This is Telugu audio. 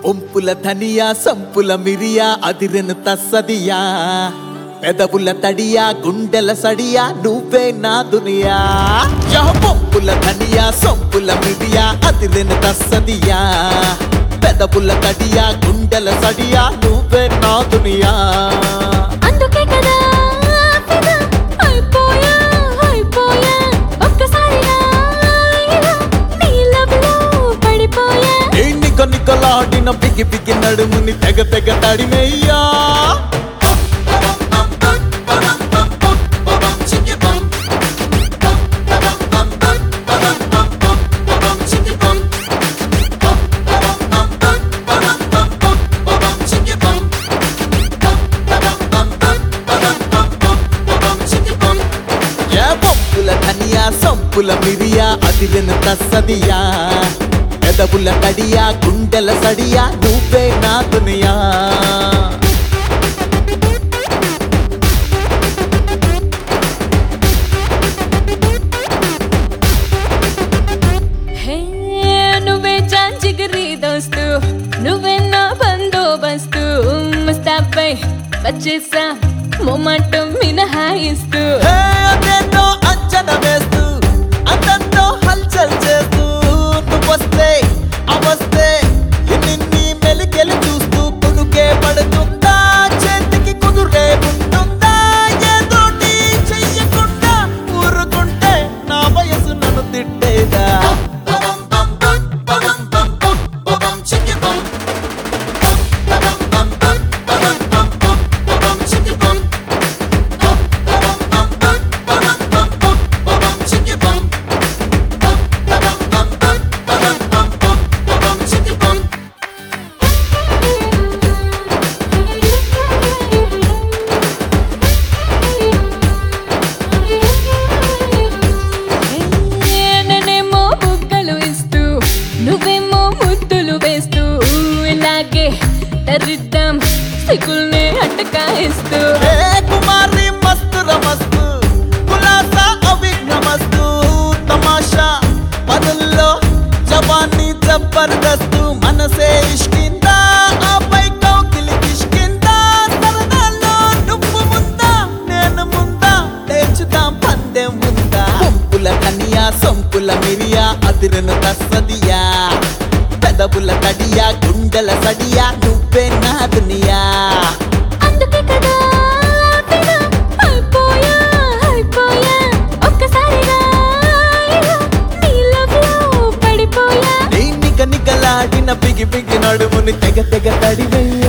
ఒంపుల ధనియా సంపుల మిరియా అదిరెను తస్సదియా పెదవుల తడియా గుండెల సడియా నువ్వే నా దునియా యహ పొంపుల ధనియా సొంపుల మిరియా అదిరెను తస్సదియా పెదవుల తడియా గుండెల సడియా నువ్వే నా దునియా అందుకే కదా ఫిదా అయిపోయా అయిపోయా ఒక్కసారిగా ఇలా నీ లవ్లో పడిపోయా ఏ నిక నికలాడిన పిగి పిగి నడుముని తెగ తెగ తడిమేయ్యా ఏ పంపుల ధనియా సంపుల మిరియా అదిలెను తస్సదియా పెదవుల తడియా గుండెల సడియా నువ్వే నా దునియా హే నువ్వే జాన్ జిగరి దోస్తు నువ్వే నా బందోబస్తు ముస్తాబై వచ్చేసా మొమాటం మినహాయిస్తూ ఏ అదేంటో అంచనా వేస్తూ అందంతో హల్చల్ చేస్తూ నువ్వొస్తే అవస్తే నిన్ని మెలికెలు చూస్తూ కునుకే పడుతుందా చేతికి కుదురే ఉంటుందా ఏదోటి చెయ్యకుండా ఊరుకుంటే నా వయసు నన్ను తిట్టేదా హే, నేనేమో బుగ్గలు ఇస్తూ నువ్వేమో ముద్దులు వేస్తూ ఇలాగే తరిద్దాం సిగ్గుల్ని అట్టకాయిస్తూ ఏ కుమారి మస్తు రమస్తు కులాసా అవిఘ్నమస్తు తమాషా పనుల్లో జవాన్ని జబర్దస్తు మనసే ఇష్కిందా ఆపై కౌకిలి కిష్కిందా సరదాల్లో నువ్వు ముందా నేను ముందా తేల్చుదాం పందెం ఉందా పంపుల కనియా సొంపుల మిరియా అదిరిన తస్సదియా పెదవుల తడియా గుండెల సడియా నువ్వే నా దునియా అందుకే కదా ఫిదా అయిపోయా అయిపోయా ఒక్కసారిగా ఇలా నీ లవ్లో పడిపోయా నిక నికలాడిన పిగి పిగి నడుముని తెగ తెగ తడివయ్యా